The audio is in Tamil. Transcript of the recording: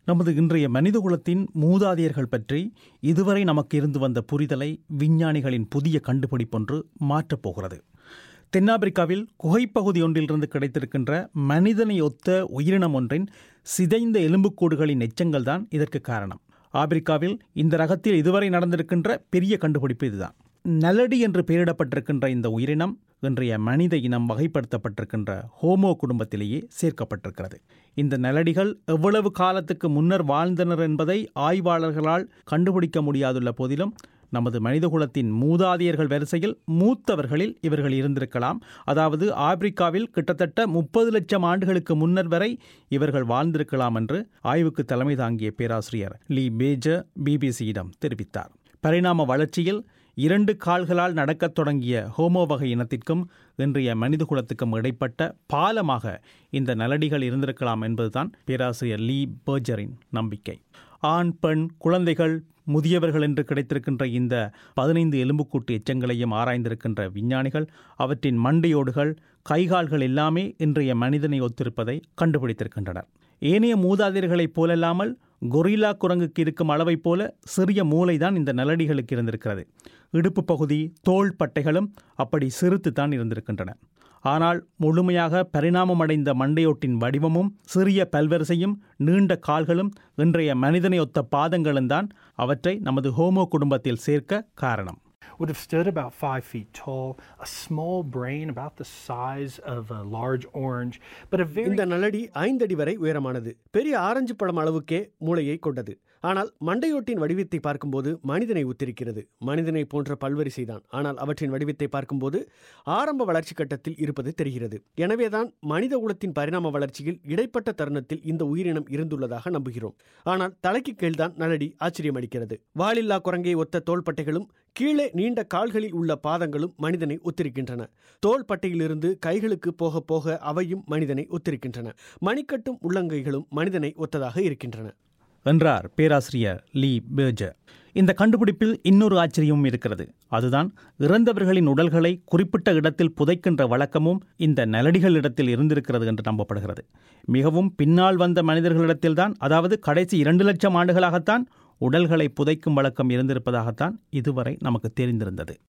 நமது இன்றைய மனிதகுலத்தின் மூதாதையர்கள் பற்றி இதுவரை நமக்கு இருந்து வந்த புரிதலை விஞ்ஞானிகளின் புதிய கண்டுபிடிப்பொன்று மாற்றப் போகிறது தென்னாப்பிரிக்காவில் குகைப்பகுதி ஒன்றிலிருந்து கிடைத்திருக்கின்ற மனிதனை ஒத்த உயிரினம் ஒன்றின் சிதைந்த எலும்புக்கூடுகளின் எச்சங்கள் தான் இதற்கு காரணம் ஆப்பிரிக்காவில் இந்த ரகத்தில் இதுவரை நடந்திருக்கின்ற பெரிய கண்டுபிடிப்பு இதுதான் நலடி என்று பெயரிடப்பட்டிருக்கின்ற இந்த உயிரினம் இன்றைய மனித இனம் வகைப்படுத்தப்பட்டிருக்கின்ற ஹோமோ குடும்பத்திலேயே சேர்க்கப்பட்டிருக்கிறது இந்த நலடிகள் எவ்வளவு காலத்துக்கு முன்னர் வாழ்ந்தனர் என்பதை ஆய்வாளர்களால் கண்டுபிடிக்க முடியாதுள்ள போதிலும் நமது மனிதகுலத்தின் மூதாதையர்கள் வரிசையில் மூத்தவர்களில் இவர்கள் இருந்திருக்கலாம் அதாவது ஆப்பிரிக்காவில் கிட்டத்தட்ட முப்பது லட்சம் ஆண்டுகளுக்கு முன்னர் வரை இவர்கள் வாழ்ந்திருக்கலாம் என்று ஆய்வுக்கு தலைமை தாங்கிய பேராசிரியர் லீ பேஜர் பிபிசியிடம் தெரிவித்தார் பரிணாம வளர்ச்சியில் இரண்டு கால்களால் நடக்கத் தொடங்கிய ஹோமோ வகை இனத்திற்கும் இன்றைய மனிதகுலத்துக்கும் இடைப்பட்ட பாலமாக இந்த நலடிகள் இருந்திருக்கலாம் என்பதுதான் பேராசிரியர் லீ பேர்ஜரின் நம்பிக்கை ஆண் பெண் குழந்தைகள் முதியவர்கள் என்று கிடைத்திருக்கின்ற இந்த பதினைந்து எலும்புக்கூட்டு எச்சங்களையும் ஆராய்ந்திருக்கின்ற விஞ்ஞானிகள் அவற்றின் மண்டையோடுகள் கைகால்கள் எல்லாமே இன்றைய மனிதனை ஒத்திருப்பதை கண்டுபிடித்திருக்கின்றனர் ஏனைய மூதாதையர்களைப் போலல்லாமல் கொரில்லா குரங்குக்கு இருக்கும் அளவைப் போல சிறிய மூளைதான் இந்த நலடிகளுக்கு இருந்திருக்கிறது இடுப்பு பகுதி தோள் பட்டைகளும் அப்படி சிறுத்து தான் இருந்திருக்கின்றன ஆனால் முழுமையாக பரிணாமமடைந்த மண்டையோட்டின் வடிவமும் சிறிய பல்வரிசையும் நீண்ட கால்களும் இன்றைய மனிதனை ஒத்த பாதங்களும் தான் அவற்றை நமது ஹோமோ குடும்பத்தில் சேர்க்க காரணம் would have stood about five feet tall, a small brain about the size of a large orange, but a very இந்த நலடி ஐந்தடி வரை உயரமானது பெரிய ஆரஞ்சு பழம் அளவுக்கே மூளையை கொண்டது ஆனால் மண்டையோட்டின் வடிவத்தை பார்க்கும்போது மனிதனை ஒத்திருக்கிறது மனிதனை போன்ற பல்வரிசைதான் ஆனால் அவற்றின் வடிவத்தை பார்க்கும்போது ஆரம்ப வளர்ச்சி கட்டத்தில் இருப்பது தெரிகிறது எனவேதான் மனித குலத்தின் பரிணாம வளர்ச்சியில் இடைப்பட்ட தருணத்தில் இந்த உயிரினம் இருந்துள்ளதாக நம்புகிறோம் ஆனால் தலைக்கு கீழ்தான் நலடி ஆச்சரியமளிக்கிறது வாலில்லா குரங்கை ஒத்த தோள்பட்டைகளும் கீழே நீண்ட கால்களில் உள்ள பாதங்களும் மனிதனை ஒத்திருக்கின்றன தோள்பட்டையிலிருந்து கைகளுக்கு போக போக அவையும் மனிதனை ஒத்திருக்கின்றன மணிக்கட்டும் உள்ளங்கைகளும் மனிதனை ஒத்ததாக இருக்கின்றன என்றார் பேராசிரியர் லீ பேர்ஜர் இந்த கண்டுபிடிப்பில் இன்னொரு ஆச்சரியமும் இருக்கிறது அதுதான் இறந்தவர்களின் உடல்களை குறிப்பிட்ட இடத்தில் புதைக்கின்ற வழக்கமும் இந்த நலடிகளிடத்தில் இருந்திருக்கிறது என்று நம்பப்படுகிறது மிகவும் பின்னால் வந்த மனிதர்களிடத்தில்தான் அதாவது கடைசி இரண்டு லட்சம் ஆண்டுகளாகத்தான் உடல்களை புதைக்கும் வழக்கம் இருந்திருப்பதாகத்தான் இதுவரை நமக்கு தெரிந்திருந்தது